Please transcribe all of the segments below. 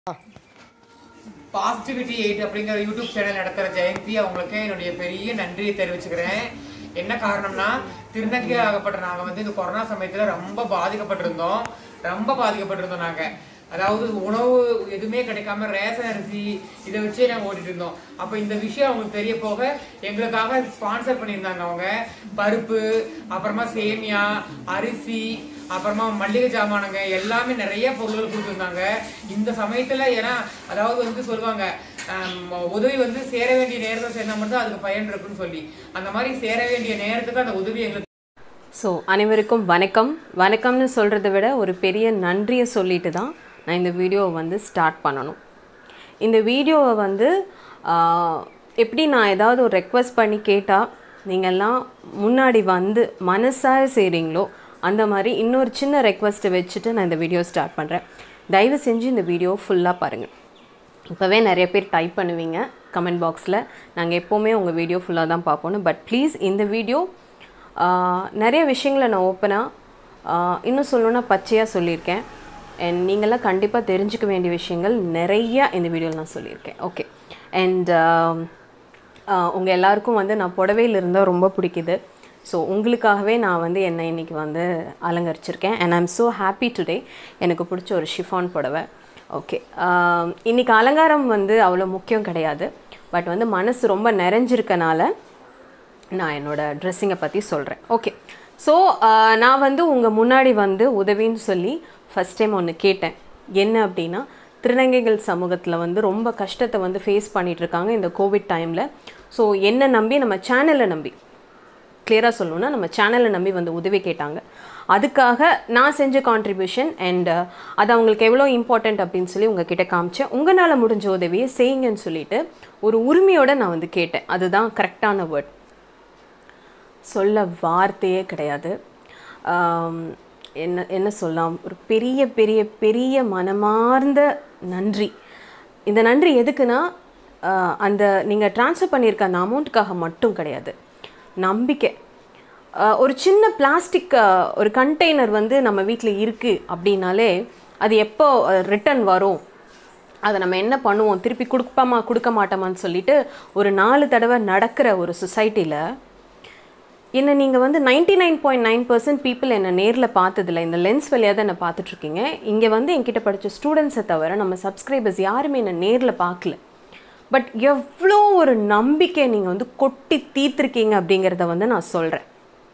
positivity eight அப்படிங்கிற YouTube channel நடத்துகிற ஜெயந்தி அவங்களுக்கு என்னுடைய பெரிய நன்றியை தெரிவிச்சுக்கிறேன் என்ன காரணம்னா திருநங்கை ஆகப்பட்ட நாங்கள் வந்து இந்த கொரோனா சமயத்தில் ரொம்ப பாதிக்கப்பட்டிருந்தோம் ரொம்ப பாதிக்கப்பட்டிருந்தோம் நாங்கள் அதாவது உணவு எதுவுமே கிடைக்காம ரேஷன் அரிசி இதை வச்சே நாங்கள் ஓட்டிட்டு இருந்தோம் அப்போ இந்த விஷயம் அவங்களுக்கு தெரிய போக எங்களுக்காக ஸ்பான்சர் பண்ணியிருந்தாங்க அவங்க பருப்பு அப்புறமா சேமியா அரிசி அப்புறமா மல்லிகை ஜாமானுங்க எல்லாமே நிறைய பொருட்கள் கொடுத்துருந்தாங்க இந்த சமயத்துல ஏன்னா அதாவது வந்து சொல்லுவாங்க ஆம், உதவி வந்து சேர வேண்டிய நேரத்தில் சேர்ந்தா மட்டும் அதுக்கு பயன் இருக்குன்னு சொல்லி அந்த மாதிரி சேர வேண்டிய நேரத்துக்கு அந்த உதவி எங்களுக்கு ஸோ அனைவருக்கும் வணக்கம் வணக்கம்னு சொல்கிறத விட ஒரு பெரிய நன்றியை சொல்லிட்டு தான் நான் இந்த வீடியோவை வந்து ஸ்டார்ட் பண்ணணும் இந்த வீடியோவை வந்து ஆஹ், எப்படி நான் ஏதாவது ஒரு ரெக்வஸ்ட் பண்ணி கேட்டால் நீங்கள்லாம் முன்னாடி வந்து மனசார செய்கிறீங்களோ அந்த மாதிரி இன்னொரு சின்ன ரெக்வஸ்ட்டை வச்சுட்டு நான் இந்த வீடியோ ஸ்டார்ட் பண்ணுறேன் தயவு செஞ்சு இந்த வீடியோ ஃபுல்லாக பாருங்கள் இப்போவே நிறைய பேர் டைப் பண்ணுவீங்க கமெண்ட் பாக்ஸில் நாங்கள் எப்போவுமே உங்கள் வீடியோ ஃபுல்லாக தான் பார்ப்போம் பட் ப்ளீஸ் இந்த வீடியோ நிறைய விஷயங்களை நான் ஓப்பனாக இன்னும் சொல்லணும்னா பச்சையாக சொல்லியிருக்கேன் அண்ட் நீங்களாம் கண்டிப்பாக தெரிஞ்சுக்க வேண்டிய விஷயங்கள் நிறையா இந்த வீடியோவில் நான் சொல்லியிருக்கேன் ஓகே அண்ட் உங்கள் எல்லாருக்கும் வந்து நான் புடவையில் இருந்தால் ரொம்ப பிடிக்குது ஸோ உங்களுக்காகவே நான் வந்து என்னை இன்னைக்கு வந்து அலங்கரிச்சிருக்கேன் and I'm so happy today எனக்கு பிடிச்ச ஒரு ஷிஃபான் புடவை ஓகே இன்னைக்கு அலங்காரம் வந்து அவ்வளோ முக்கியம் கிடையாது பட் வந்து மனசு ரொம்ப நிறைஞ்சிருக்கனால நான் என்னோட ட்ரெஸ்ஸிங்கை பற்றி சொல்கிறேன் ஓகே ஸோ நான் வந்து உங்கள் முன்னாடி வந்து உதவின்னு சொல்லி ஃபஸ்ட் டைம் ஒன்று கேட்டேன் என்ன அப்படின்னா திருநங்கைகள் சமூகத்தில் வந்து ரொம்ப கஷ்டத்தை வந்து ஃபேஸ் பண்ணிட்டு இருக்காங்க இந்த கோவிட் டைமில் ஸோ என்ன நம்பி நம்ம சேனலை நம்பி கிளியராக சொல்லணும்னா நம்ம சேனலை நம்பி வந்து உதவி கேட்டாங்க அதுக்காக நான் செஞ்ச கான்ட்ரிபியூஷன் அண்ட் அது அவங்களுக்கு எவ்வளோ இம்பார்ட்டண்ட் அப்படின்னு சொல்லி உங்ககிட்ட காமிச்சேன் உங்களால் முடிஞ்ச உதவியை செய்யுங்கன்னு சொல்லிட்டு ஒரு உரிமையோட நான் வந்து கேட்டேன் அதுதான் கரெக்டான வேர்ட் சொல்ல வார்த்தையே கிடையாது ஆம், என்ன என்ன சொல்லலாம் ஒரு பெரிய பெரிய பெரிய மனமார்ந்த நன்றி இந்த நன்றி எதுக்குன்னா ஆஹ், அந்த நீங்கள் ட்ரான்ஸ்ஃபர் பண்ணியிருக்க அந்த அமௌண்ட்டுக்காக மட்டும் கிடையாது நம்பிக்கை ஆஹ், ஒரு சின்ன பிளாஸ்டிக் ஒரு கண்டெய்னர் வந்து நம்ம வீட்டில் இருக்குது அப்படின்னாலே அது எப்போ ரிட்டர்ன் வரும் அதை நம்ம என்ன பண்ணுவோம் திருப்பி கொடுப்போமா கொடுக்க மாட்டோமான்னு சொல்லிட்டு ஒரு நாலு தடவை நடக்கிற ஒரு சொசைட்டியில் என்னை நீங்கள் வந்து ninety nine point nine percent people என்னை நேரில் பார்த்ததில்ல இந்த லென்ஸ் வழியாக தான் என்னை பார்த்துட்ருக்கீங்க இங்கே வந்து என்கிட்ட படித்த ஸ்டூடெண்ட்ஸை தவிர நம்ம சப்ஸ்கிரைபர்ஸ் யாருமே என்னை நேரில் பார்க்கல பட் எவ்வளோ ஒரு நம்பிக்கை நீங்கள் வந்து கொட்டி தீர்த்துருக்கீங்க அப்படிங்கிறத வந்து நான் சொல்கிறேன்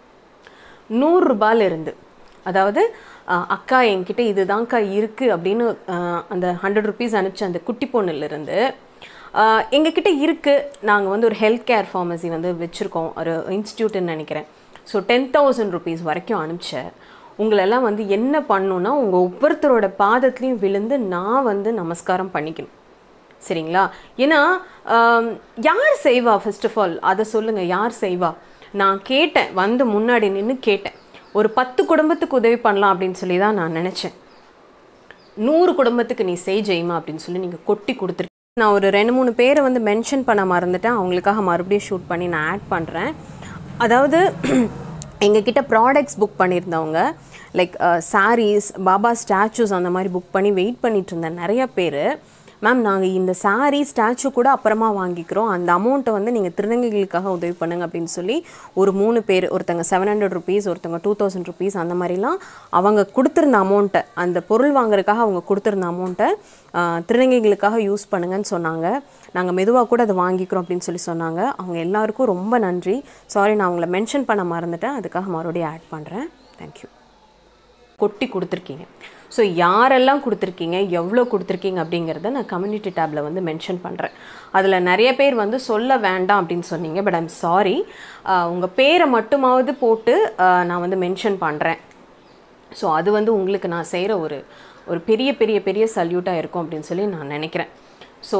நூறுரூபால இருந்து அதாவது அஹ், அக்கா என்கிட்ட இதுதான்க்கா இருக்குது அப்படின்னு அஹ், அந்த ஹண்ட்ரட் ருபீஸ் அனுப்பிச்ச அந்த குட்டி பொண்ணுலேருந்து எங்ககிட்ட இருக்குது நாங்கள் வந்து ஒரு ஹெல்த் கேர் ஃபார்மசி வந்து வச்சுருக்கோம் ஒரு இன்ஸ்டியூட்டுன்னு நினைக்கிறேன் ஸோ டென் தௌசண்ட் ருபீஸ் வரைக்கும் அனுப்பிச்சேன் உங்களெல்லாம் வந்து என்ன பண்ணணுன்னா உங்கள் ஒவ்வொருத்தரோட பாதத்துலேயும் விழுந்து நான் வந்து நமஸ்காரம் பண்ணிக்கணும் சரிங்களா ஏன்னா ஆம், யார் செய்வா ஃபர்ஸ்ட் ஆஃப் ஆல் அதை சொல்லுங்கள் யார் செய்வா நான் கேட்டேன் வந்து முன்னாடி நின்று கேட்டேன் ஒரு பத்து குடும்பத்துக்கு உதவி பண்ணலாம் அப்படின்னு சொல்லி தான் நான் நினச்சேன் நூறு குடும்பத்துக்கு நீ செய் ஜெய்மா அப்படின்னு சொல்லி நீங்கள் கொட்டி கொடுத்துருக்கீங்க நான் ஒரு ரெண்டு மூணு பேரை வந்து மென்ஷன் பண்ண மறந்துட்டேன் அவங்களுக்காக மறுபடியும் ஷூட் பண்ணி நான் ஆட் பண்ணுறேன் அதாவது எங்ககிட்ட ப்ராடக்ட்ஸ் புக் பண்ணியிருந்தவங்க லைக் சாரீஸ் பாபா ஸ்டாச்சூஸ் அந்த மாதிரி புக் பண்ணி வெயிட் பண்ணிட்டு இருந்த நிறைய பேர் மேம் நாங்கள் இந்த saree ஸ்டாச்சு கூட அப்புறமா வாங்கிக்கிறோம் அந்த அமௌண்ட்டை வந்து நீங்கள் திருநங்கைகளுக்காக உதவி பண்ணுங்க அப்படின்னு சொல்லி ஒரு மூணு பேர் ஒருத்தங்க செவன் ஹண்ட்ரட் ருபீஸ் ஒருத்தங்க டூ தௌசண்ட் ருபீஸ் அந்த மாதிரிலாம் அவங்க கொடுத்துருந்த அமௌண்ட்டை அந்த பொருள் வாங்குறதுக்காக அவங்க கொடுத்துருந்த அமௌண்ட்டை திருநங்கைகளுக்காக யூஸ் பண்ணுங்கன்னு சொன்னாங்க நாங்கள் மெதுவாக கூட அதை வாங்கிக்கிறோம் அப்படின்னு சொல்லி சொன்னாங்க அவங்க எல்லாருக்கும் ரொம்ப நன்றி சாரி நான் அவங்கள மென்ஷன் பண்ண மறந்துட்டேன் அதுக்காக மறுபடியும் ஆட் பண்ணுறேன் தேங்க்யூ கொட்டி கொடுத்துருக்கீங்க ஸோ யாரெல்லாம் கொடுத்துருக்கீங்க எவ்வளோ கொடுத்துருக்கீங்க அப்படிங்கிறத நான் கம்யூனிட்டி டேப்பில் வந்து மென்ஷன் பண்ணுறேன் அதில் நிறைய பேர் வந்து சொல்ல வேண்டாம் அப்படின்னு சொன்னீங்க பட் ஐம் சாரி உங்கள் பேரை மட்டுமாவது போட்டு ஆஹ், நான் வந்து மென்ஷன் பண்ணுறேன் ஸோ அது வந்து உங்களுக்கு நான் செய்கிற ஒரு ஒரு பெரிய பெரிய பெரிய சல்யூட்டாக இருக்கும் அப்படின்னு சொல்லி நான் நினைக்கிறேன் ஸோ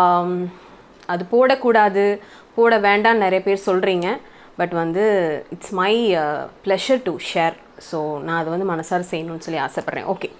அது போடக்கூடாது போட வேண்டாம்னு நிறைய பேர் சொல்கிறீங்க பட் வந்து it's my pleasure to share so நான் அதை வந்து மனசார செய்யணும்னு சொல்லி ஆசைப்பட்றேன் ஓகே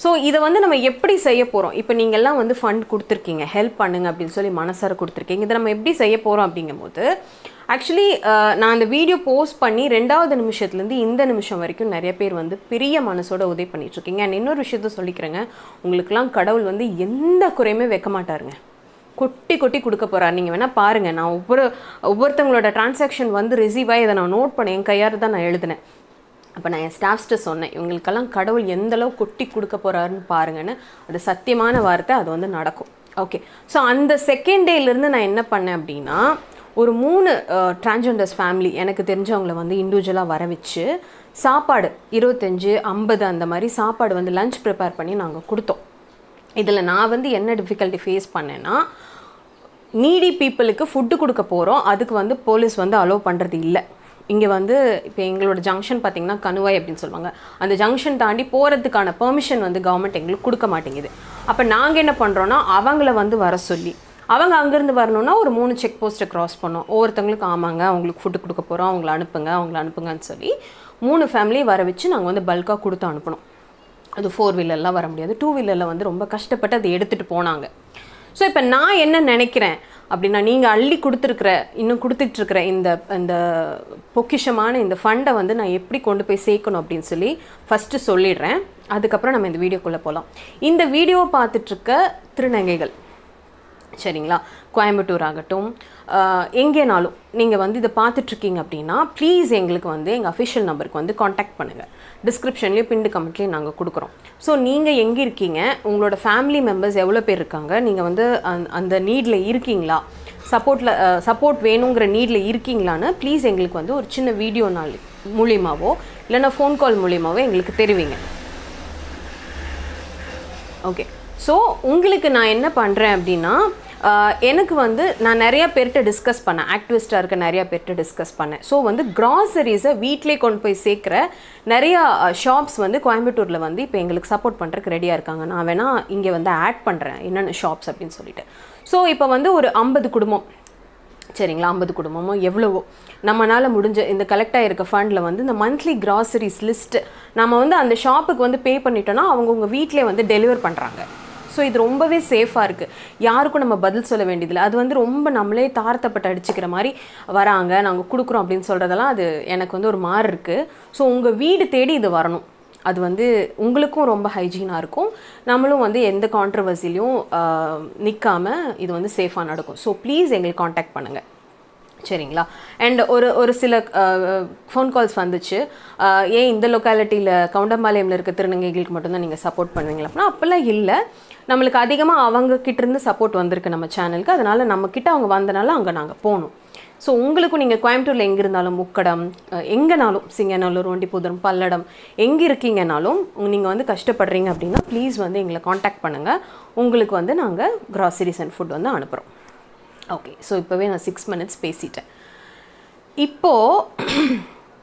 ஸோ இதை வந்து நம்ம எப்படி செய்ய போகிறோம் இப்போ நீங்கள்லாம் வந்து ஃபண்ட் கொடுத்துருக்கீங்க ஹெல்ப் பண்ணுங்க அப்படின்னு சொல்லி மனசார கொடுத்துருக்கீங்க இதை நம்ம எப்படி செய்ய போகிறோம் அப்படிங்கும்போது ஆக்சுவலி நான் அந்த வீடியோ போஸ்ட் பண்ணி ரெண்டாவது நிமிஷத்துலேருந்து இந்த நிமிஷம் வரைக்கும் நிறைய பேர் வந்து பெரிய மனசோட உதவி பண்ணிட்டு இருக்கீங்க அண்ட் இன்னொரு விஷயத்த சொல்லிக்கிறேங்க உங்களுக்குலாம் கடவுள் வந்து எந்த குறையுமே வைக்க மாட்டாருங்க கொட்டி கொட்டி கொடுக்க போகிறார் நீங்கள் வேணால் பாருங்கள் நான் ஒவ்வொரு ஒவ்வொருத்தவங்களோட டிரான்சாக்ஷன் வந்து ரிசீவ் ஆகி இதை நான் நோட் பண்ணேன் என் கையால் தான் நான் எழுதினேன் அப்போ நான் என் ஸ்டாஃப்ஸ்ட்டு சொன்னேன் இவங்களுக்கெல்லாம் கடவுள் எந்த அளவு கொட்டி கொடுக்க போகிறாருன்னு பாருங்கன்னு அது சத்தியமான வார்த்தை அது வந்து நடக்கும் ஓகே ஸோ அந்த செகண்ட் டேலேருந்து நான் என்ன பண்ணேன் அப்படின்னா ஒரு மூணு டிரான்ஜெண்டர்ஸ் ஃபேமிலி எனக்கு தெரிஞ்சவங்கள வந்து இண்டிவிஜுவலாக வர வச்சு சாப்பாடு இருபத்தஞ்சு ஐம்பது அந்த மாதிரி சாப்பாடு வந்து லஞ்ச் ப்ரிப்பேர் பண்ணி நாங்கள் கொடுத்தோம் இதில் நான் வந்து என்ன டிஃபிகல்ட்டி ஃபேஸ் பண்ணேன்னா நீடி பீப்புளுக்கு ஃபுட்டு கொடுக்க போகிறோம் அதுக்கு வந்து போலீஸ் வந்து அலோவ் பண்ணுறது இல்லை இங்கே வந்து இப்போ எங்களோட ஜங்ஷன் பார்த்தீங்கன்னா கணுவாய் அப்படின்னு சொல்லுவாங்க அந்த ஜங்ஷன் தாண்டி போகிறதுக்கான பெர்மிஷன் வந்து கவர்மெண்ட் எங்களுக்கு கொடுக்க மாட்டேங்குது அப்போ நாங்கள் என்ன பண்ணுறோன்னா அவங்கள வந்து வர சொல்லி அவங்க அங்கேருந்து வரணும்னா ஒரு மூணு செக் போஸ்ட்டை க்ராஸ் பண்ணோம் ஒவ்வொருத்தவங்களுக்கு ஆமாங்க அவங்களுக்கு ஃபுட்டு கொடுக்க போகிறோம் அவங்கள அனுப்புங்க அவங்கள அனுப்புங்கன்னு சொல்லி மூணு ஃபேமிலி வர வச்சு நாங்கள் வந்து பல்காக கொடுத்து அனுப்பணும் அது ஃபோர் வீலர்லாம் வர முடியாது டூ வீலரில் வந்து ரொம்ப கஷ்டப்பட்டு அதை எடுத்துகிட்டு போனாங்க ஸோ இப்போ நான் என்ன நினைக்கிறேன் அப்படின்னா நீங்கள் அள்ளி கொடுத்துருக்குற இன்னும் கொடுத்துட்ருக்குற இந்த இந்த பொக்கிஷமான இந்த ஃபண்டை வந்து நான் எப்படி கொண்டு போய் சேர்க்கணும் அப்படின்னு சொல்லி ஃபஸ்ட்டு சொல்லிடுறேன் அதுக்கப்புறம் நம்ம இந்த வீடியோக்குள்ளே போகலாம் இந்த வீடியோ பார்த்துட்ருக்க திருநங்கைகள் சரிங்களா கோயம்புத்தூர் ஆகட்டும் ஆஹ் எங்கேனாலும் நீங்கள் வந்து இதை பார்த்துட்ருக்கீங்க அப்படின்னா ப்ளீஸ் எங்களுக்கு வந்து எங்கள் அஃபிஷியல் நம்பருக்கு வந்து காண்டாக்ட் பண்ணுங்கள் டிஸ்கிரிப்ஷன்லேயும் பிண்டு கமெண்ட்லேயும் நாங்கள் கொடுக்குறோம் ஸோ நீங்கள் எங்கே இருக்கீங்க உங்களோட ஃபேமிலி மெம்பர்ஸ் எவ்வளோ பேர் இருக்காங்க நீங்கள் வந்து அந்த அந்த நீடில் இருக்கீங்களா சப்போர்ட்டில் சப்போர்ட் வேணுங்கிற நீடில் இருக்கீங்களான்னு ப்ளீஸ் எங்களுக்கு வந்து ஒரு சின்ன வீடியோ நாள் மூலியமாவோ இல்லைன்னா ஃபோன் கால் மூலியமாவோ எங்களுக்கு தெரிவிங்க ஓகே ஸோ உங்களுக்கு நான் என்ன பண்ணுறேன் அப்படின்னா ஆஹ், எனக்கு வந்து நான் நிறைய பேர்கிட்ட டிஸ்கஸ் பண்ணேன் ஆக்டிவிஸ்டாக இருக்க நிறைய பேர்கிட்ட டிஸ்கஸ் பண்ணேன் ஸோ வந்து கிராசரிஸை வீட்டிலே கொண்டு போய் சேர்க்குற நிறையா ஷாப்ஸ் வந்து கோயம்புத்தூரில் வந்து இப்போ எங்களுக்கு சப்போர்ட் பண்ணுறதுக்கு ரெடியாக இருக்காங்க நான் வேணால் இங்கே வந்து ஆட் பண்ணுறேன் என்னென்ன ஷாப்ஸ் அப்படின்னு சொல்லிட்டு ஸோ இப்போ வந்து ஒரு ஐம்பது குடும்பம் சரிங்களா ஐம்பது குடும்பமோ எவ்வளவோ நம்மளால் முடிஞ்ச இந்த கலெக்ட் ஆகிருக்க ஃபண்டில் வந்து இந்த மந்த்லி கிராசரிஸ் லிஸ்ட் நம்ம வந்து அந்த ஷாப்புக்கு வந்து பே பண்ணிட்டோம்னா அவங்கவுங்க வீட்டிலே வந்து டெலிவர் பண்ணுறாங்க ஸோ இது ரொம்பவே சேஃபாக இருக்குது யாருக்கும் நம்ம பதில் சொல்ல வேண்டியதில்லை அது வந்து ரொம்ப நம்மளே தார்த்தப்பட்டு அடிச்சுக்கிற மாதிரி வராங்க நாங்கள் கொடுக்குறோம் அப்படின்னு சொல்கிறதெல்லாம் அது எனக்கு வந்து ஒரு மாறு இருக்குது ஸோ உங்கள் வீடு தேடி இது வரணும் அது வந்து உங்களுக்கும் ரொம்ப ஹைஜீனாக இருக்கும் நம்மளும் வந்து எந்த கான்ட்ரவர்சிலையும் நிற்காம இது வந்து சேஃபாக நடக்கும் ஸோ ப்ளீஸ் எங்களுக்கு காண்டாக்ட் பண்ணுங்கள் சரிங்களா அண்ட் ஒரு ஒரு சில ஃபோன் கால்ஸ் வந்துச்சு அஹ், ஏன் இந்த லொக்காலிட்டியில் கவுண்டம்பாளையம்ல இருக்க திருநங்கைகளுக்கு மட்டும்தான் நீங்கள் சப்போர்ட் பண்ணுவீங்களா அப்படின்னா அப்போல்லாம் இல்லை நம்மளுக்கு அதிகமாக அவங்க கிட்ட இருந்து சப்போர்ட் வந்திருக்கு நம்ம சேனலுக்கு அதனால நம்ம கிட்ட அவங்க வந்தனால அங்கே நாங்கள் போகணும் ஸோ உங்களுக்கும் நீங்கள் கோயம்புத்தூரில் எங்கே இருந்தாலும் முக்கடம் அஹ், எங்கேனாலும் சிங்கநல்லூர் ஒண்டிப்புதூரம் பல்லடம் எங்கே இருக்கீங்கனாலும் நீங்கள் வந்து கஷ்டப்படுறீங்க அப்படின்னா ப்ளீஸ் வந்து எங்களை காண்டாக்ட் பண்ணுங்கள் உங்களுக்கு வந்து நாங்கள் கிராசரிஸ் அண்ட் ஃபுட் வந்து அனுப்புகிறோம் ஓகே ஸோ இப்போவே நான் சிக்ஸ் மினிட்ஸ் பேசிட்டேன் இப்போது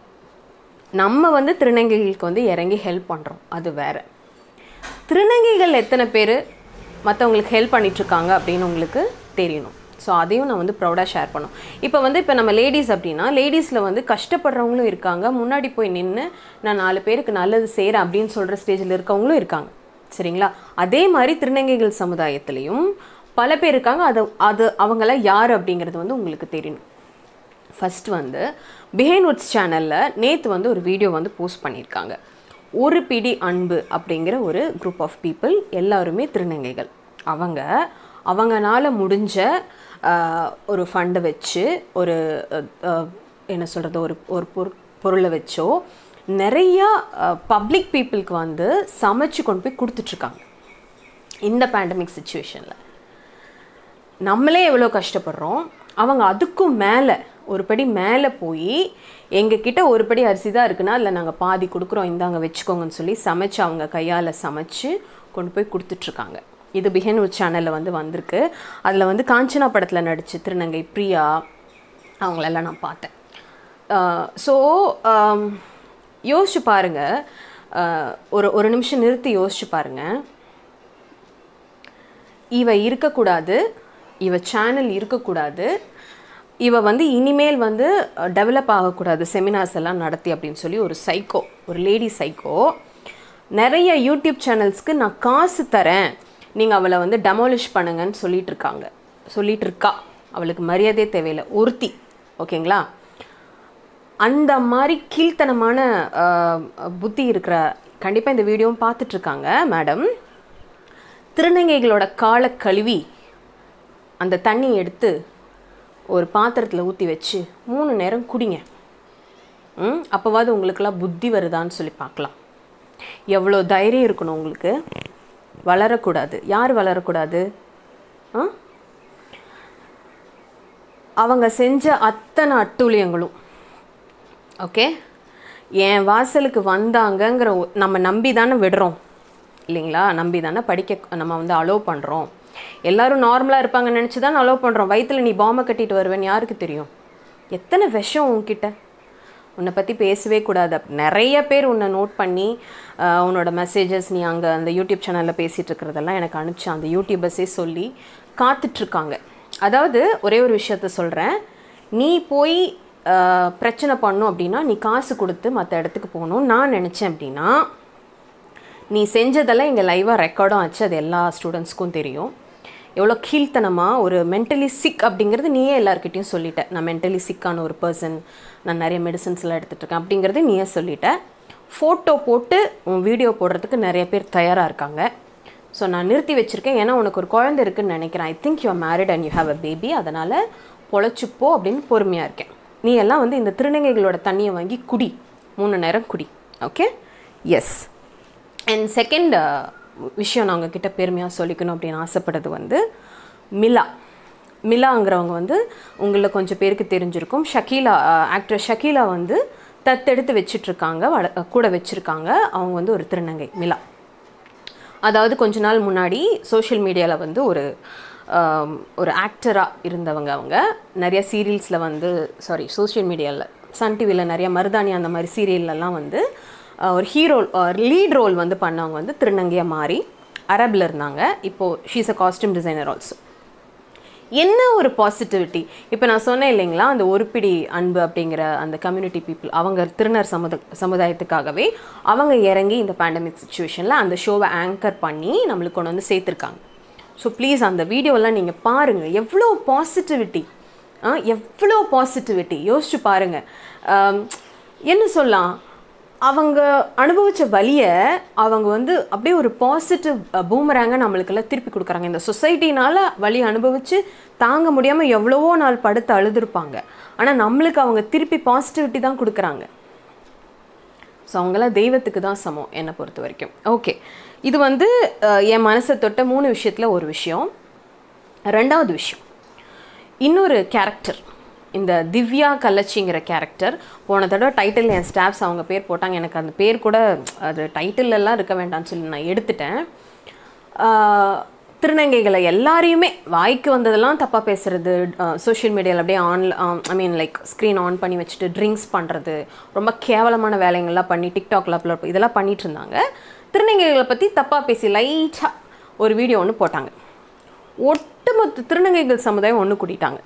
நம்ம வந்து திருநங்கைகளுக்கு வந்து இறங்கி ஹெல்ப் பண்ணுறோம் அது வேற திருநங்கைகள் எத்தனை பேர் மற்றவங்களுக்கு ஹெல்ப் பண்ணிகிட்ருக்காங்க அப்படின்னு உங்களுக்கு தெரியணும் ஸோ அதையும் நான் வந்து ப்ரௌடாக ஷேர் பண்ணோம் இப்போ வந்து இப்போ நம்ம லேடிஸ் அப்படின்னா லேடிஸில் வந்து கஷ்டப்படுறவங்களும் இருக்காங்க முன்னாடி போய் நின்று நான் நாலு பேருக்கு நல்லது செய்கிறேன் அப்படின்னு சொல்கிற ஸ்டேஜில் இருக்கவங்களும் இருக்காங்க சரிங்களா அதே மாதிரி திருநங்கைகள் சமுதாயத்துலேயும் பல பேர் இருக்காங்க அது அது அவங்களாம் யார் அப்படிங்கிறது வந்து உங்களுக்கு தெரியணும் ஃபர்ஸ்ட் வந்து பிஹைண்ட் வுட்ஸ் சேனலில் நேற்று வந்து ஒரு வீடியோ வந்து போஸ்ட் பண்ணியிருக்காங்க ஒரு பிடி அன்பு அப்படிங்கிற ஒரு குரூப் ஆஃப் பீப்புள் எல்லாருமே திருநங்கைகள் அவங்க அவங்கனால முடிஞ்ச ஆஹ், ஒரு ஃபண்டை வச்சு ஒரு அஹ், அஹ், என்ன சொல்கிறது ஒரு ஒரு பொரு பொருளை வச்சோ நிறையா பப்ளிக் பீப்புளுக்கு வந்து சமைச்சு கொண்டு போய் கொடுத்துட்ருக்காங்க இந்த பேண்டமிக் சுச்சுவேஷனில் நம்மளே எவ்வளோ கஷ்டப்படுறோம் அவங்க அதுக்கும் மேலே ஒரு படி மேலே போய் எங்ககிட்ட ஒரு படி அரிசி தான் இருக்குன்னா இல்லை நாங்கள் பாதி கொடுக்குறோம் இந்தாங்க வச்சுக்கோங்கன்னு சொல்லி சமைச்சு அவங்க கையால் சமைச்சு கொண்டு போய் கொடுத்துட்ருக்காங்க இது பிஹன் ஒரு சேனலில் வந்து வந்திருக்கு அதில் வந்து காஞ்சனா படத்தில் நடிச்சு திருநங்கை பிரியா அவங்களெல்லாம் நான் பார்த்தேன் ஸோ யோசிச்சு பாருங்க அஹ், ஒரு ஒரு நிமிஷம் நிறுத்தி யோசிச்சு பாருங்கள் இவ இருக்கக்கூடாது இவ சேனல் இருக்கக்கூடாது இவ வந்து இனிமேல் வந்து டெவலப் ஆகக்கூடாது செமினார்ஸ் எல்லாம் நடத்தி அப்படின்னு சொல்லி ஒரு சைக்கோ ஒரு லேடி சைக்கோ நிறைய யூடியூப் சேனல்ஸ்க்கு நான் காசு தரேன் நீங்கள் அவளை வந்து டெமாலிஷ் பண்ணுங்கன்னு சொல்லிட்டு இருக்காங்க சொல்லிட்டு இருக்கா அவளுக்கு மரியாதையே தேவையில்லை ஒருத்தி ஓகேங்களா அந்த மாதிரி கீழ்த்தனமான ஆஹ், புத்தி இருக்கிற கண்டிப்பாக இந்த வீடியோவும் பார்த்துட்ருக்காங்க மேடம் திருநங்கைகளோட காலை கழுவி அந்த தண்ணி எடுத்து ஒரு பாத்திரத்தில் ஊற்றி வச்சு மூணு நேரம் குடிங்க ம் அப்போவாது உங்களுக்கெல்லாம் புத்தி வருதான்னு சொல்லி பார்க்கலாம் எவ்வளோ தைரியம் இருக்கணும் உங்களுக்கு வளரக்கூடாது யார் வளரக்கூடாது ஆ அவங்க செஞ்ச அத்தனை அட்டூழியங்களும் ஓகே என் வாசலுக்கு வந்தாங்கங்கிற ஒ- நம்ம நம்பி தானே விடுறோம் இல்லைங்களா நம்பி தானே படிக்க நம்ம வந்து அலோவ் பண்ணுறோம் எல்லாரும் நார்மலாக இருப்பாங்கன்னு நினச்சி தான் அலோவ் பண்ணுறோம் வயித்துல நீ பாம்பை கட்டிட்டு வருவேன்னு யாருக்கு தெரியும் எத்தனை விஷம் உன்கிட்ட உன்னை பற்றி பேசவே கூடாது அப்~ நிறைய பேர் உன்னை நோட் பண்ணி ஆஹ், உன்னோட மெசேஜஸ் நீ அங்கே அந்த யூடியூப் சேனலில் பேசிகிட்டு இருக்கிறதெல்லாம் எனக்கு அனுப்பிச்சு அந்த யூடியூபர்ஸே சொல்லி காத்துட்ருக்காங்க அதாவது ஒரே ஒரு விஷயத்த சொல்கிறேன் நீ போய் ஆஹ், பிரச்சனை பண்ணும் அப்படின்னா நீ காசு கொடுத்து மற்ற இடத்துக்கு போகணும் நான் நினச்சேன் அப்படின்னா நீ செஞ்சதெல்லாம் இங்கே லைவாக ரெக்கார்டும் ஆச்சு அது எல்லா ஸ்டூடெண்ட்ஸ்க்கும் தெரியும் எவ்வளோ கீழ்த்தனமாக ஒரு மென்டலி சிக் அப்படிங்கிறது நீயே எல்லாருக்கிட்டையும் சொல்லிட்ட நான் மென்டலி சிக்கான ஒரு பர்சன் நான் நிறைய மெடிசன்ஸ்லாம் எடுத்துகிட்டு இருக்கேன் அப்படிங்கிறது நீயே சொல்லிட்ட ஃபோட்டோ போட்டு உன் வீடியோ போடுறதுக்கு நிறைய பேர் தயாராக இருக்காங்க ஸோ நான் நிறுத்தி வச்சுருக்கேன் ஏன்னா உனக்கு ஒரு குழந்தை இருக்குன்னு நினைக்கிறேன் I think you married and you have a baby அதனால் பொழைச்சிப்போ அப்படின்னு பொறுமையாக இருக்கேன் நீ எல்லாம் வந்து இந்த திருநங்கைகளோட தண்ணியை வாங்கி குடி மூணு நேரம் குடி ஓகே எஸ் அண்ட் செகண்ட் விஷயம் நான் உங்ககிட்ட பெருமையாக சொல்லிக்கணும் அப்படின்னு ஆசைப்படுறது வந்து மிலா மிலாங்கிறவங்க வந்து உங்களில் கொஞ்சம் பேருக்கு தெரிஞ்சிருக்கும் ஷக்கீலா ஆக்டர் ஷக்கீலா வந்து தத்தெடுத்து வச்சிட்ருக்காங்க வள கூட வச்சுருக்காங்க அவங்க வந்து ஒரு திருநங்கை மிலா அதாவது கொஞ்ச நாள் முன்னாடி சோஷியல் மீடியாவில் வந்து ஒரு ஆம், ஒரு ஆக்டராக இருந்தவங்க அவங்க நிறைய சீரியல்ஸில் வந்து சாரி சோஷியல் மீடியாவில் சன் டிவியில் நிறைய மருதாணி அந்த மாதிரி சீரியல்லலாம் வந்து ஆஹ், ஒரு ஹீரோ லீட் ரோல் வந்து பண்ணவங்க வந்து திருநங்கையாக மாறி அரபில் இருந்தாங்க இப்போது she's a costume designer also என்ன ஒரு பாசிட்டிவிட்டி இப்போ நான் சொன்னேன் இல்லைங்களா அந்த ஒருபிடி அன்பு அப்படிங்கிற அந்த கம்யூனிட்டி பீப்புள் அவங்க திருநர் சமுத சமுதாயத்துக்காகவே அவங்க இறங்கி இந்த பேண்டமிக் சுச்சுவேஷனில் அந்த ஷோவை ஆங்கர் பண்ணி நம்மளுக்கு கொண்டு வந்து சேர்த்துருக்காங்க ஸோ ப்ளீஸ் அந்த வீடியோலாம் நீங்கள் பாருங்கள் எவ்வளோ பாசிட்டிவிட்டி எவ்வளோ பாசிட்டிவிட்டி யோசிச்சு பாருங்கள் ஆம், என்ன சொல்லலாம் அவங்க அனுபவிச்ச வலியை அவங்க வந்து அப்படியே ஒரு பாசிட்டிவ் பூமராங்க நம்மளுக்கெல்லாம் திருப்பி கொடுக்குறாங்க இந்த சொசைட்டினால வலி அனுபவிச்சு தாங்க முடியாமல் எவ்வளவோ நாள் படுத்து அழுதுருப்பாங்க ஆனால் நம்மளுக்கு அவங்க திருப்பி பாசிட்டிவிட்டி தான் கொடுக்குறாங்க ஸோ அவங்களாம் தெய்வத்துக்கு தான் சமம் என்னை பொறுத்த வரைக்கும் ஓகே இது வந்து அஹ், என் மனசை தொட்ட மூணு விஷயத்தில் ஒரு விஷயம் ரெண்டாவது விஷயம் இன்னொரு கேரக்டர் இந்த திவ்யா கல்லச்சிங்கிற கேரக்டர் போன தடவை டைட்டில் என் ஸ்டாஃப்ஸ் அவங்க பேர் போட்டாங்க எனக்கு அந்த பேர் கூட அது title எல்லாம் இருக்க வேண்டாம்னு சொல்லி நான் எடுத்துட்டேன் ஆஹ், திருநங்கைகளை எல்லாரையுமே வாய்க்கு வந்ததெல்லாம் தப்பாக பேசுறது சோஷியல் மீடியாவில் அப்படியே on I mean like screen on பண்ணி வச்சுட்டு ட்ரிங்க்ஸ் பண்ணுறது ரொம்ப கேவலமான வேலைங்கள்லாம் பண்ணி டிக்டாக்ல அப்லோட் இதெல்லாம் பண்ணிட்டு இருந்தாங்க திருநங்கைகளை பற்றி தப்பாக பேசி லைட்டாக ஒரு வீடியோ ஒன்று போட்டாங்க ஒட்டுமொத்த திருநங்கைகள் சமுதாயம் ஒன்று கூட்டிட்டாங்க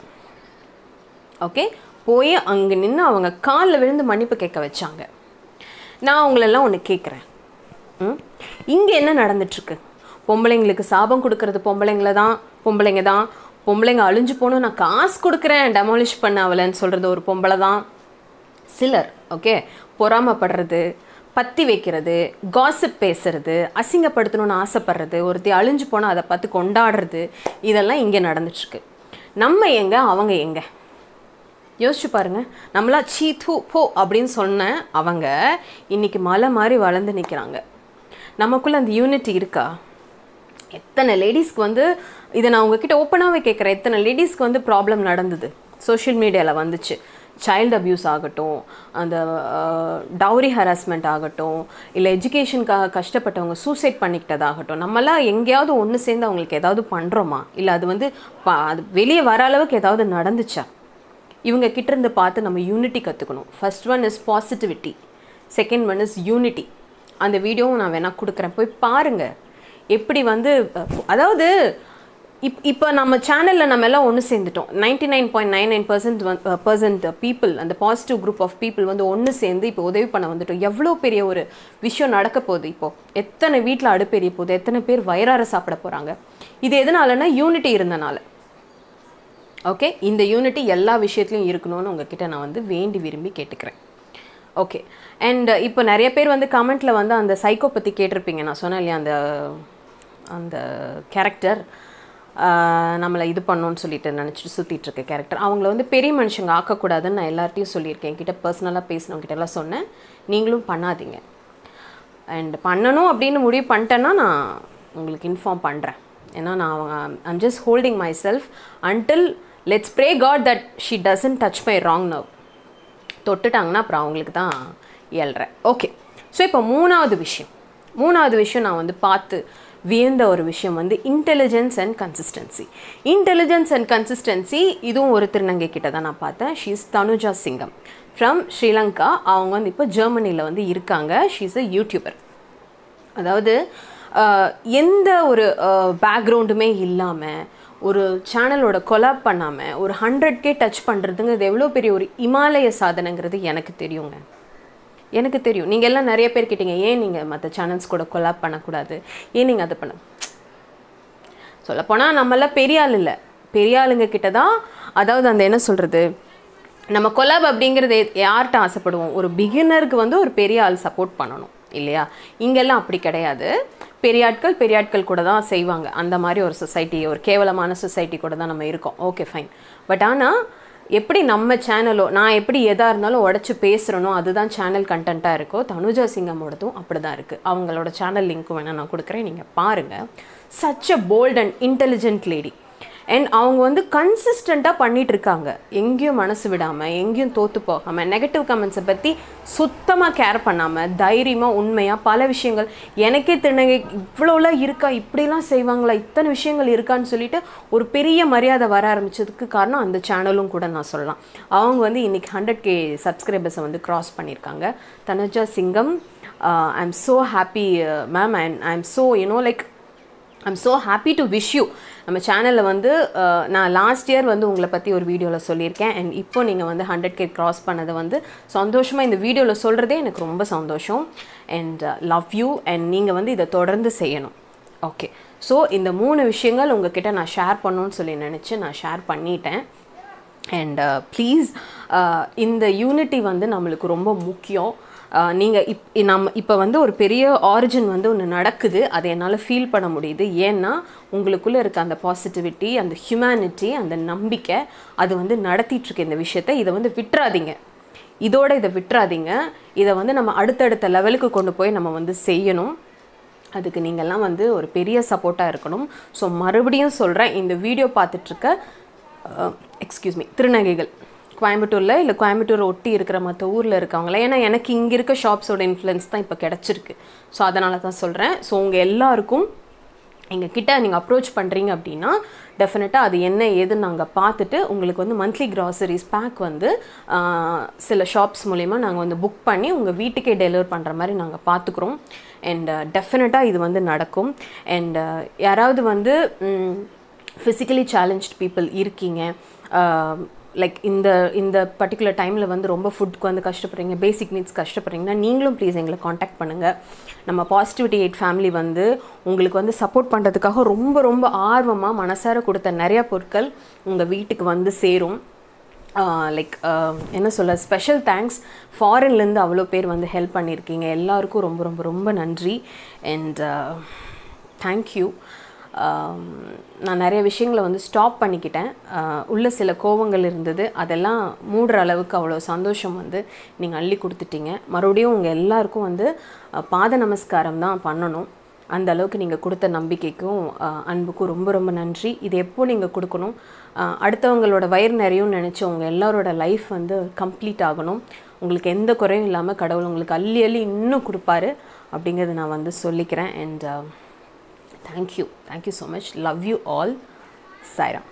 ஓகே போய் அங்கே நின்று அவங்க காலில் விழுந்து மன்னிப்பு கேட்க வச்சாங்க நான் உங்களெல்லாம் ஒன்று கேட்குறேன் ம் இங்கே என்ன நடந்துட்டுருக்கு பொம்பளைங்களுக்கு சாபம் கொடுக்கறது பொம்பளைங்கள தான் பொம்பளைங்க தான் பொம்பளைங்க அழிஞ்சு போகணும் நான் காசு கொடுக்குறேன் டெமாலிஷ் பண்ண அவளைன்னு சொல்கிறது ஒரு பொம்பளை தான் சிலர் ஓகே பொறாமப்படுறது பத்தி வைக்கிறது காசிப் பேசுறது அசிங்கப்படுத்தணும்னு ஆசைப்படுறது ஒருத்தி அழிஞ்சு போனால் அதை பார்த்து கொண்டாடுறது இதெல்லாம் இங்கே நடந்துட்டுருக்கு நம்ம எங்க அவங்க எங்க யோசிச்சு பாருங்க நம்மளா சீ தூ போ அப்படின்னு சொன்ன அவங்க இன்னைக்கு மலை மாதிரி வளர்ந்து நிற்கிறாங்க நமக்குள்ள அந்த யூனிட்டி இருக்கா எத்தனை லேடிஸ்க்கு வந்து இதை நான் உங்ககிட்ட ஓப்பனாகவே கேட்குறேன் எத்தனை லேடிஸ்க்கு வந்து ப்ராப்ளம் நடந்தது சோஷியல் மீடியாவில் வந்துச்சு சைல்டு அப்யூஸ் ஆகட்டும் அந்த டவுரி ஹராஸ்மெண்ட் ஆகட்டும் இல்லை எஜுகேஷனுக்காக கஷ்டப்பட்டவங்க சூசைட் பண்ணிக்கிட்டதாகட்டும் நம்மலாம் எங்கேயாவது ஒன்று சேர்ந்து அவங்களுக்கு ஏதாவது பண்ணுறோமா இல்லை அது வந்து ப- அது வெளியே வர அளவுக்கு ஏதாவது நடந்துச்சா இவங்க கிட்ட இருந்து பார்த்து நம்ம யூனிட்டி கற்றுக்கணும் first one is positivity second one is unity அந்த வீடியோவும் நான் வேணால் கொடுக்குறேன் போய் பாருங்க எப்படி வந்து அஹ், அதாவது இப் இப்போ நம்ம சேனலில் நம்ம எல்லாம் ஒன்று சேர்ந்துட்டோம் ninety nine point nine nine percent percent people அந்த பாசிட்டிவ் குரூப் ஆஃப் பீப்புள் வந்து ஒன்று சேர்ந்து இப்போ உதவி பண்ண வந்துட்டோம் எவ்வளோ பெரிய ஒரு விஷயம் நடக்க போகுது இப்போ எத்தனை வீட்டில் அடுப்பெரிய போகுது எத்தனை பேர் வயிறார சாப்பிட போகிறாங்க இது எதனாலன்னா யூனிட்டி இருந்தனால ஓகே இந்த யூனிட்டி எல்லா விஷயத்துலையும் இருக்கணும்னு உங்ககிட்ட நான் வந்து வேண்டி விரும்பி கேட்டுக்கிறேன் ஓகே அண்ட் இப்போ நிறைய பேர் வந்து கமெண்ட்டில் வந்து அந்த சைக்கோ பற்றி கேட்டிருப்பீங்க நான் சொன்னேன் இல்லையா அந்த அந்த கேரக்டர் நம்மளை இது பண்ணணும்னு சொல்லிட்டு நினச்சிட்டு சுற்றிட்டு இருக்க கேரக்டர் அவங்கள வந்து பெரிய மனுஷங்க ஆக்கக்கூடாதுன்னு நான் எல்லார்ட்டையும் சொல்லியிருக்கேன் என்கிட்ட பர்சனலாக பேசினவங்க எல்லாம் சொன்னேன் நீங்களும் பண்ணாதீங்க அண்ட் பண்ணணும் அப்படின்னு முடிவு பண்ணிட்டேன்னா நான் உங்களுக்கு இன்ஃபார்ம் பண்ணுறேன் ஏன்னா நான் அவங்க I'm just holding myself until let's pray God that she doesn't touch my wrong now தொட்டுட்டாங்கன்னா அப்புறம் அவங்களுக்கு தான் இயல்றேன் ஓகே ஸோ இப்போ மூணாவது விஷயம் மூணாவது விஷயம் நான் வந்து பார்த்து வியந்த ஒரு விஷயம் வந்து intelligence and consistency intelligence and consistency இதுவும் ஒரு திருநங்கை கிட்ட தான் நான் பார்த்தேன் ஷீஸ் தனுஜா சிங்கம் ஃப்ரம் ஸ்ரீலங்கா அவங்க வந்து இப்போ ஜெர்மனியில் வந்து இருக்காங்க ஷீஸ் அ யூடியூபர் அதாவது ஆஹ், எந்த ஒரு பேக்ரவுண்டுமே இல்லாமல் ஒரு சேனலோட கொலாப் பண்ணாமல் ஒரு ஹண்ட்ரட் கே டச் பண்ணுறதுங்கிறது எவ்வளோ பெரிய ஒரு இமாலய சாதனைங்கிறது எனக்கு தெரியுங்க எனக்கு தெரியும் நீங்கள் எல்லாம் நிறைய பேர் கேட்டீங்க ஏன் நீங்கள் மற்ற சேனல்ஸ் கூட கொலாப் பண்ணக்கூடாது ஏன் நீங்கள் அதை பண்ண சொல்லப்போனால் நம்மளாம் பெரிய ஆள் இல்லை பெரிய ஆளுங்க கிட்ட தான் அதாவது அந்த என்ன சொல்கிறது நம்ம கொலாப் அப்படிங்கிறது யார்கிட்ட ஆசைப்படுவோம் ஒரு பிகினருக்கு வந்து ஒரு பெரிய ஆள் சப்போர்ட் பண்ணணும் இல்லையா இங்கெல்லாம் அப்படி கிடையாது பெரிய ஆட்கள் பெரிய ஆட்கள் கூட தான் செய்வாங்க அந்த மாதிரி ஒரு சொசைட்டி ஒரு கேவலமான சொசைட்டி கூட தான் நம்ம இருக்கோம் ஓகே ஃபைன் பட் ஆனால் எப்படி நம்ம சேனலோ நான் எப்படி எதாக இருந்தாலும் உடச்சி பேசுகிறனோ அதுதான் சேனல் கண்டென்ட்டாக இருக்கோ தனுஜா சிங்கமோடதும் அப்படி தான் இருக்குது அவங்களோட சேனல் லிங்க்கும் வேணால் நான் கொடுக்குறேன் நீங்கள் பாருங்கள் such a bold and intelligent lady and அவங்க வந்து கன்சிஸ்டண்ட்டாக பண்ணிட்டு இருக்காங்க எங்கேயும் மனசு விடாமல் எங்கேயும் தோற்று போகாமல் நெகட்டிவ் கமெண்ட்ஸை பற்றி சுத்தமாக கேர் பண்ணாமல் தைரியமாக உண்மையாக பல விஷயங்கள் எனக்கே திருநங்கை இவ்வளோலாம் இருக்கா இப்படிலாம் செய்வாங்களா இத்தனை விஷயங்கள் இருக்கான்னு சொல்லிட்டு ஒரு பெரிய மரியாதை வர ஆரம்பிச்சதுக்கு காரணம் அந்த சேனலும் கூட நான் சொல்லலாம் அவங்க வந்து இன்னைக்கு ஹண்ட்ரட் கே சப்ஸ்கிரைபர்ஸை வந்து கிராஸ் பண்ணியிருக்காங்க Tanuja Singam I am so happy ma'am and I am so you know like I'm so happy to wish you நம்ம சேனலில் வந்து அஹ், நான் லாஸ்ட் இயர் வந்து உங்களை பற்றி ஒரு வீடியோவில் சொல்லியிருக்கேன் அண்ட் இப்போ நீங்கள் வந்து ஹண்ட்ரட் கே கிராஸ் பண்ணதை வந்து சந்தோஷமாக இந்த வீடியோவில் சொல்கிறதே எனக்கு ரொம்ப சந்தோஷம் அண்ட் லவ் யூ அண்ட் நீங்கள் வந்து இதை தொடர்ந்து செய்யணும் ஓகே ஸோ இந்த மூணு விஷயங்கள் உங்ககிட்ட நான் ஷேர் பண்ணணும்னு சொல்லி நினச்சி நான் ஷேர் பண்ணிட்டேன் அண்ட் ப்ளீஸ் இந்த யூனிட்டி வந்து நம்மளுக்கு ரொம்ப முக்கியம் நீங்கள் இப் இ- நம்ம இப்போ வந்து ஒரு பெரிய ஆரிஜின் வந்து ஒன்று நடக்குது அதை என்னால் ஃபீல் பண்ண முடியுது ஏன்னா உங்களுக்குள்ளே இருக்க அந்த பாசிட்டிவிட்டி அந்த ஹியூமனிட்டி அந்த நம்பிக்கை அது வந்து நடத்திட்டு இருக்கு இந்த விஷயத்தை இதை வந்து விட்டுறாதீங்க இதோட இதை விட்டுறாதீங்க இதை வந்து நம்ம அடுத்தடுத்த லெவலுக்கு கொண்டு போய் நம்ம வந்து செய்யணும் அதுக்கு நீங்கள்லாம் வந்து ஒரு பெரிய சப்போர்ட்டாக இருக்கணும் ஸோ மறுபடியும் சொல்கிறேன் இந்த வீடியோ பார்த்துட்ருக்க எக்ஸ்கியூஸ் மீ திருநங்கைகள் கோயம்புத்தூரில் இல்லை கோயம்புத்தூர் ஒட்டி இருக்கிற மற்ற ஊரில் இருக்கவங்கள ஏன்னா எனக்கு இங்கே இருக்க ஷாப்ஸோட இன்ஃப்ளூயன்ஸ் தான் இப்போ கிடச்சிருக்கு ஸோ அதனால தான் சொல்கிறேன் ஸோ உங்கள் எல்லாருக்கும் எங்கள் கிட்ட நீங்கள் அப்ரோச் பண்ணுறீங்க அப்படின்னா டெஃபினட்டாக அது என்ன ஏதுன்னு நாங்கள் பார்த்துட்டு உங்களுக்கு வந்து மந்த்லி கிராசரிஸ் பேக் வந்து ஆஹ், சில ஷாப்ஸ் மூலயமா நாங்கள் வந்து புக் பண்ணி உங்கள் வீட்டுக்கே டெலிவர் பண்ணுற மாதிரி நாங்கள் பார்த்துக்குறோம் அண்ட் டெஃபினட்டாக இது வந்து நடக்கும் அண்ட் யாராவது வந்து ஃபிசிக்கலி சேலஞ்ச்ட் பீப்புள் இருக்கீங்க லைக் இந்த இந்த பர்டிகுலர் டைமில் வந்து ரொம்ப ஃபுட்க்கு வந்து கஷ்டப்படுறீங்க பேசிக் நீட்ஸ் கஷ்டப்படுறீங்கன்னா நீங்களும் ப்ளீஸ் எங்களை காண்டாக்ட் பண்ணுங்கள் நம்ம பாசிட்டிவிட்டி எயிட் ஃபேமிலி வந்து உங்களுக்கு வந்து சப்போர்ட் பண்ணுறதுக்காக ரொம்ப ரொம்ப ஆர்வமாக மனசார கொடுத்த நிறைய பொருட்கள் உங்கள் வீட்டுக்கு வந்து சேரும் லைக் என்ன சொல்ல ஸ்பெஷல் தேங்க்ஸ் ஃபாரின்லேருந்து அவ்வளோ பேர் வந்து ஹெல்ப் பண்ணியிருக்கீங்க எல்லாருக்கும் ரொம்ப ரொம்ப ரொம்ப நன்றி அண்ட் தேங்க்யூ நான் நிறைய விஷயங்களை வந்து ஸ்டாப் பண்ணிக்கிட்டேன் ஆஹ் உள்ள சில கோவங்கள் இருந்தது அதெல்லாம் மூடுற அளவுக்கு அவ்வளோ சந்தோஷம் வந்து நீங்கள் அள்ளி கொடுத்துட்டீங்க மறுபடியும் உங்கள் எல்லாருக்கும் வந்து ஆஹ் பாத நமஸ்காரம் தான் பண்ணணும் அந்த அளவுக்கு நீங்கள் கொடுத்த நம்பிக்கைக்கும் ஆஹ் அன்புக்கும் ரொம்ப ரொம்ப நன்றி இது எப்போ நீங்கள் கொடுக்கணும் ஆஹ் அடுத்தவங்களோட வயிறு நிறையும் நினச்சி உங்கள் எல்லாரோட லைஃப் வந்து கம்ப்ளீட் ஆகணும் உங்களுக்கு எந்த குறையும் இல்லாமல் கடவுள் உங்களுக்கு அள்ளி அள்ளி இன்னும் கொடுப்பாரு அப்படிங்கிறத நான் வந்து சொல்லிக்கிறேன் and thank you thank you so much love you all Sairam